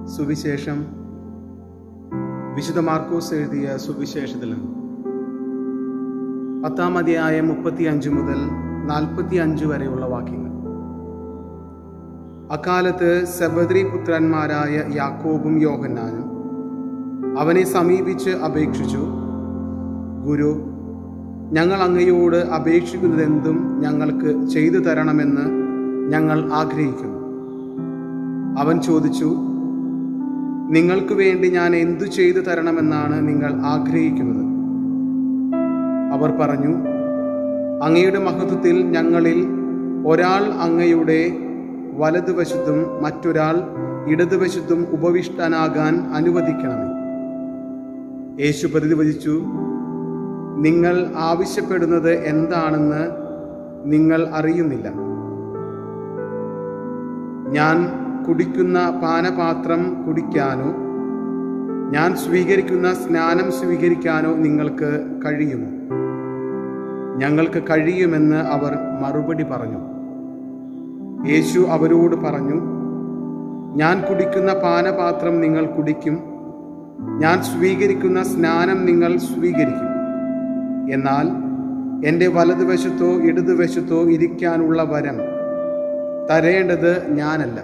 സുവിശേഷം വിശുദ്ധ മാർക്കോസ് എഴുതിയ സുവിശേഷത്തിൽ നിന്ന് പത്താം അധ്യായം മുപ്പത്തി അഞ്ച് മുതൽ നാൽപ്പത്തി അഞ്ച് വരെയുള്ള വാക്യങ്ങൾ അക്കാലത്ത് സബദ്രി പുത്രന്മാരായ യാക്കോബും യോഹന്നാനും അവനെ സമീപിച്ച് അപേക്ഷിച്ചു ഗുരു ഞങ്ങൾ അങ്ങയോട് അപേക്ഷിക്കുന്നതെന്തും ഞങ്ങൾക്ക് ചെയ്തു തരണമെന്ന് ഞങ്ങൾ ആഗ്രഹിക്കുന്നു അവൻ ചോദിച്ചു നിങ്ങൾക്ക് വേണ്ടി ഞാൻ എന്തു ചെയ്തു തരണമെന്നാണ് നിങ്ങൾ ആഗ്രഹിക്കുന്നത് അവർ പറഞ്ഞു അങ്ങയുടെ മഹത്വത്തിൽ ഞങ്ങളിൽ ഒരാൾ അങ്ങയുടെ വലതുവശത്തും മറ്റൊരാൾ ഇടതുവശത്തും ഉപവിഷ്ടനാകാൻ അനുവദിക്കണമേ യേശു പ്രതിവചിച്ചു നിങ്ങൾ ആവശ്യപ്പെടുന്നത് എന്താണെന്ന് നിങ്ങൾ അറിയുന്നില്ല ഞാൻ കുടിക്കുന്ന പാനപാത്രം കുടിക്കാനോ ഞാൻ സ്വീകരിക്കുന്ന സ്നാനം സ്വീകരിക്കാനോ നിങ്ങൾക്ക് കഴിയുമോ ഞങ്ങൾക്ക് കഴിയുമെന്ന് അവർ മറുപടി പറഞ്ഞു യേശു അവരോട് പറഞ്ഞു ഞാൻ കുടിക്കുന്ന പാനപാത്രം നിങ്ങൾ കുടിക്കും ഞാൻ സ്വീകരിക്കുന്ന സ്നാനം നിങ്ങൾ സ്വീകരിക്കും എന്നാൽ എൻ്റെ വലതുവശത്തോ ഇടതുവശത്തോ ഇരിക്കാനുള്ള വരം തരേണ്ടത് ഞാനല്ല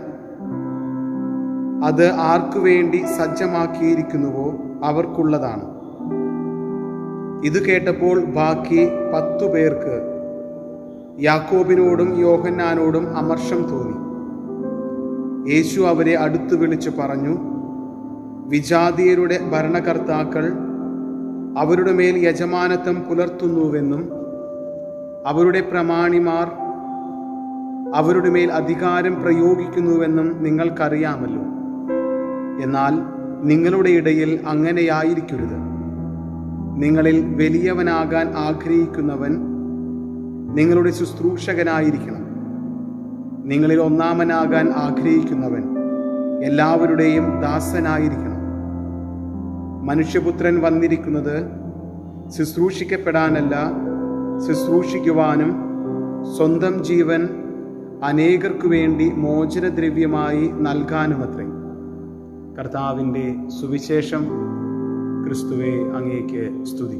അത് ആർക്കു വേണ്ടി സജ്ജമാക്കിയിരിക്കുന്നുവോ അവർക്കുള്ളതാണ് ഇത് കേട്ടപ്പോൾ ബാക്കി പത്തു പേർക്ക് യാക്കോബിനോടും യോഹന്നാനോടും അമർഷം തോന്നി യേശു അവരെ അടുത്തു വിളിച്ചു പറഞ്ഞു വിജാതീയരുടെ ഭരണകർത്താക്കൾ അവരുടെ മേൽ യജമാനത്വം പുലർത്തുന്നുവെന്നും അവരുടെ പ്രമാണിമാർ അവരുടെ മേൽ അധികാരം പ്രയോഗിക്കുന്നുവെന്നും നിങ്ങൾക്കറിയാമല്ലോ എന്നാൽ നിങ്ങളുടെ ഇടയിൽ അങ്ങനെയായിരിക്കരുത് നിങ്ങളിൽ വലിയവനാകാൻ ആഗ്രഹിക്കുന്നവൻ നിങ്ങളുടെ ശുശ്രൂഷകനായിരിക്കണം നിങ്ങളിൽ ഒന്നാമനാകാൻ ആഗ്രഹിക്കുന്നവൻ എല്ലാവരുടെയും ദാസനായിരിക്കണം മനുഷ്യപുത്രൻ വന്നിരിക്കുന്നത് ശുശ്രൂഷിക്കപ്പെടാനല്ല ശുശ്രൂഷിക്കുവാനും സ്വന്തം ജീവൻ അനേകർക്കു വേണ്ടി മോചനദ്രവ്യമായി നൽകാനുമത്രേ കർത്താവിൻ്റെ സുവിശേഷം ക്രിസ്തുവെ അങ്ങേക്ക് സ്തുതി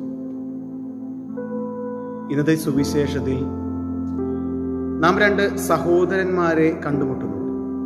ഇന്നത്തെ സുവിശേഷത്തിൽ നാം രണ്ട് സഹോദരന്മാരെ കണ്ടുമുട്ടുന്നുണ്ട്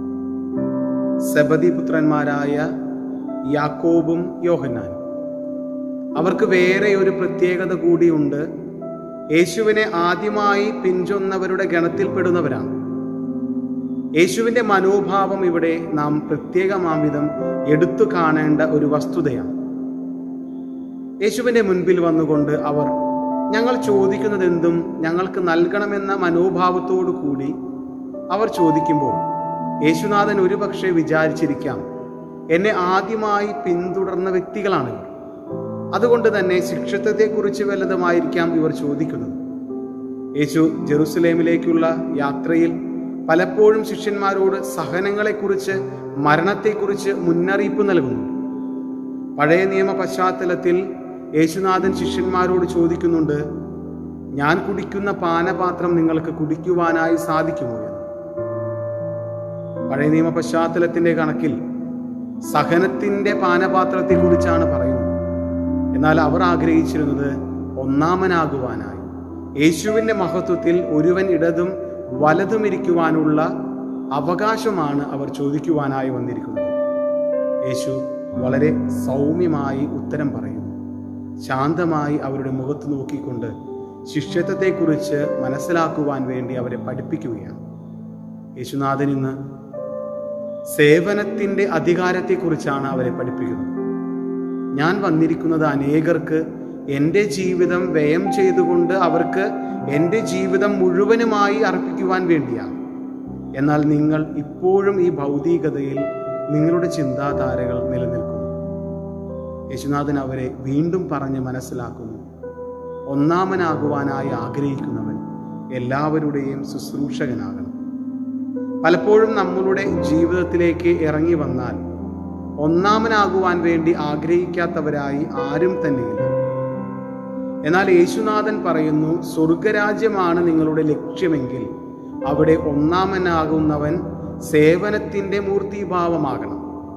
സബദി പുത്രന്മാരായ യാക്കോബും യോഹന്നാനും അവർക്ക് വേറെ ഒരു പ്രത്യേകത കൂടിയുണ്ട് യേശുവിനെ ആദ്യമായി പിഞ്ചൊന്നവരുടെ ഗണത്തിൽപ്പെടുന്നവരാണ് യേശുവിൻ്റെ മനോഭാവം ഇവിടെ നാം പ്രത്യേകമാംവിധം എടുത്തു കാണേണ്ട ഒരു വസ്തുതയാണ് യേശുവിൻ്റെ മുൻപിൽ വന്നുകൊണ്ട് അവർ ഞങ്ങൾ ചോദിക്കുന്നത് എന്തും ഞങ്ങൾക്ക് നൽകണമെന്ന മനോഭാവത്തോടു കൂടി അവർ ചോദിക്കുമ്പോൾ യേശുനാഥൻ ഒരുപക്ഷെ വിചാരിച്ചിരിക്കാം എന്നെ ആദ്യമായി പിന്തുടർന്ന വ്യക്തികളാണ് ഇവർ അതുകൊണ്ട് തന്നെ ശിക്ഷത്വത്തെക്കുറിച്ച് വല്ലതുമായിരിക്കാം ഇവർ ചോദിക്കുന്നത് യേശു ജെറുസലേമിലേക്കുള്ള യാത്രയിൽ പലപ്പോഴും ശിഷ്യന്മാരോട് സഹനങ്ങളെക്കുറിച്ച് മരണത്തെക്കുറിച്ച് മുന്നറിയിപ്പ് നൽകുന്നു പഴയ നിയമ പശ്ചാത്തലത്തിൽ യേശുനാഥൻ ശിഷ്യന്മാരോട് ചോദിക്കുന്നുണ്ട് ഞാൻ കുടിക്കുന്ന പാനപാത്രം നിങ്ങൾക്ക് കുടിക്കുവാനായി സാധിക്കുമോ എന്ന് പഴയ നിയമ പശ്ചാത്തലത്തിന്റെ കണക്കിൽ സഹനത്തിന്റെ പാനപാത്രത്തെക്കുറിച്ചാണ് പറയുന്നത് എന്നാൽ അവർ ആഗ്രഹിച്ചിരുന്നത് ഒന്നാമനാകുവാനായി യേശുവിൻ്റെ മഹത്വത്തിൽ ഒരുവൻ ഇടതും വലതും ഇരിക്കുവാനുള്ള അവകാശമാണ് അവർ ചോദിക്കുവാനായി വന്നിരിക്കുന്നത് യേശു വളരെ സൗമ്യമായി ഉത്തരം പറയുന്നു ശാന്തമായി അവരുടെ മുഖത്ത് നോക്കിക്കൊണ്ട് ശിഷ്യത്വത്തെക്കുറിച്ച് മനസ്സിലാക്കുവാൻ വേണ്ടി അവരെ പഠിപ്പിക്കുകയാണ് യേശുനാഥൻ ഇന്ന് സേവനത്തിൻ്റെ അധികാരത്തെക്കുറിച്ചാണ് അവരെ പഠിപ്പിക്കുന്നത് ഞാൻ വന്നിരിക്കുന്നത് അനേകർക്ക് എൻ്റെ ജീവിതം വ്യയം ചെയ്തുകൊണ്ട് അവർക്ക് എൻ്റെ ജീവിതം മുഴുവനുമായി അർപ്പിക്കുവാൻ വേണ്ടിയാണ് എന്നാൽ നിങ്ങൾ ഇപ്പോഴും ഈ ഭൗതികതയിൽ നിങ്ങളുടെ ചിന്താധാരകൾ നിലനിൽക്കുന്നു യേശുനാഥൻ അവരെ വീണ്ടും പറഞ്ഞ് മനസ്സിലാക്കുന്നു ഒന്നാമനാകുവാനായി ആഗ്രഹിക്കുന്നവൻ എല്ലാവരുടെയും ശുശ്രൂഷകനാകണം പലപ്പോഴും നമ്മളുടെ ജീവിതത്തിലേക്ക് ഇറങ്ങി വന്നാൽ ഒന്നാമനാകുവാൻ വേണ്ടി ആഗ്രഹിക്കാത്തവരായി ആരും തന്നെയില്ല എന്നാൽ യേശുനാഥൻ പറയുന്നു സ്വർഗരാജ്യമാണ് നിങ്ങളുടെ ലക്ഷ്യമെങ്കിൽ അവിടെ ഒന്നാമനാകുന്നവൻ സേവനത്തിൻ്റെ മൂർത്തിഭാവമാകണം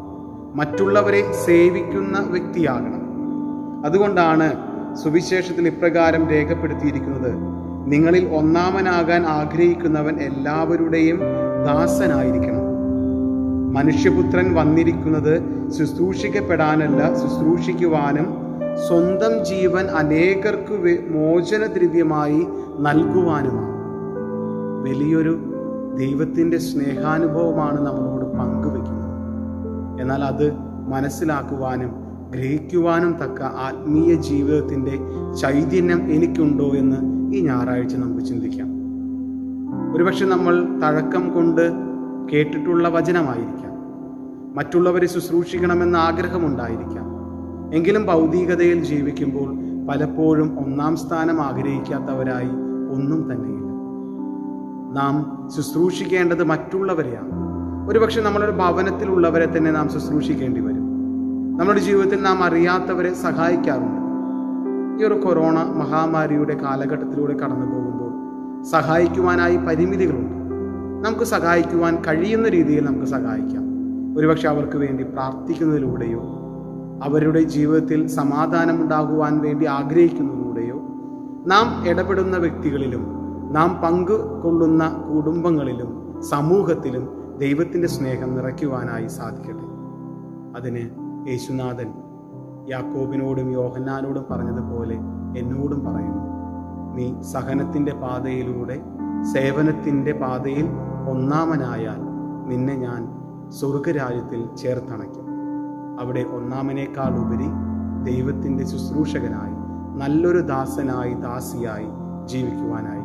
മറ്റുള്ളവരെ സേവിക്കുന്ന വ്യക്തിയാകണം അതുകൊണ്ടാണ് സുവിശേഷത്തിൽ ഇപ്രകാരം രേഖപ്പെടുത്തിയിരിക്കുന്നത് നിങ്ങളിൽ ഒന്നാമനാകാൻ ആഗ്രഹിക്കുന്നവൻ എല്ലാവരുടെയും ദാസനായിരിക്കണം മനുഷ്യപുത്രൻ വന്നിരിക്കുന്നത് ശുശ്രൂഷിക്കപ്പെടാനല്ല ശുശ്രൂഷിക്കുവാനും സ്വന്തം ജീവൻ അനേകർക്ക് വേ- മോചനദ്രവ്യമായി നൽകുവാനുമാണ് വലിയൊരു ദൈവത്തിൻ്റെ സ്നേഹാനുഭവമാണ് നമ്മളോട് പങ്കുവെക്കുന്നത് എന്നാൽ അത് മനസ്സിലാക്കുവാനും ഗ്രഹിക്കുവാനും തക്ക ആത്മീയ ജീവിതത്തിൻ്റെ ചൈതന്യം എനിക്കുണ്ടോ എന്ന് ഈ ഞായറാഴ്ച നമുക്ക് ചിന്തിക്കാം ഒരുപക്ഷെ നമ്മൾ തഴക്കം കൊണ്ട് കേട്ടിട്ടുള്ള വചനമായിരിക്കാം മറ്റുള്ളവരെ ശുശ്രൂഷിക്കണമെന്ന ആഗ്രഹമുണ്ടായിരിക്കാം എങ്കിലും ഭൗതികതയിൽ ജീവിക്കുമ്പോൾ പലപ്പോഴും ഒന്നാം സ്ഥാനം ആഗ്രഹിക്കാത്തവരായി ഒന്നും തന്നെയില്ല നാം ശുശ്രൂഷിക്കേണ്ടത് മറ്റുള്ളവരെയാണ് ഒരുപക്ഷെ നമ്മളൊരു ഭവനത്തിലുള്ളവരെ തന്നെ നാം ശുശ്രൂഷിക്കേണ്ടി വരും നമ്മുടെ ജീവിതത്തിൽ നാം അറിയാത്തവരെ സഹായിക്കാറുണ്ട് ഈ ഒരു കൊറോണ മഹാമാരിയുടെ കാലഘട്ടത്തിലൂടെ കടന്നു പോകുമ്പോൾ സഹായിക്കുവാനായി പരിമിതികളുണ്ട് നമുക്ക് സഹായിക്കുവാൻ കഴിയുന്ന രീതിയിൽ നമുക്ക് സഹായിക്കാം ഒരുപക്ഷെ അവർക്ക് വേണ്ടി പ്രാർത്ഥിക്കുന്നതിലൂടെയോ അവരുടെ ജീവിതത്തിൽ സമാധാനമുണ്ടാകുവാൻ വേണ്ടി ആഗ്രഹിക്കുന്നതിലൂടെയോ നാം ഇടപെടുന്ന വ്യക്തികളിലും നാം പങ്കുകൊള്ളുന്ന കുടുംബങ്ങളിലും സമൂഹത്തിലും ദൈവത്തിൻ്റെ സ്നേഹം നിറയ്ക്കുവാനായി സാധിക്കട്ടെ അതിന് യേശുനാഥൻ യാക്കോബിനോടും യോഹന്നാനോടും പറഞ്ഞതുപോലെ എന്നോടും പറയുന്നു നീ സഹനത്തിൻ്റെ പാതയിലൂടെ സേവനത്തിൻ്റെ പാതയിൽ ഒന്നാമനായാൽ നിന്നെ ഞാൻ സ്വർഗരാജ്യത്തിൽ ചേർത്തണയ്ക്കും അവിടെ ഒന്നാമനേക്കാൾ ഉപരി ദൈവത്തിൻ്റെ ശുശ്രൂഷകനായി നല്ലൊരു ദാസനായി ദാസിയായി ജീവിക്കുവാനായി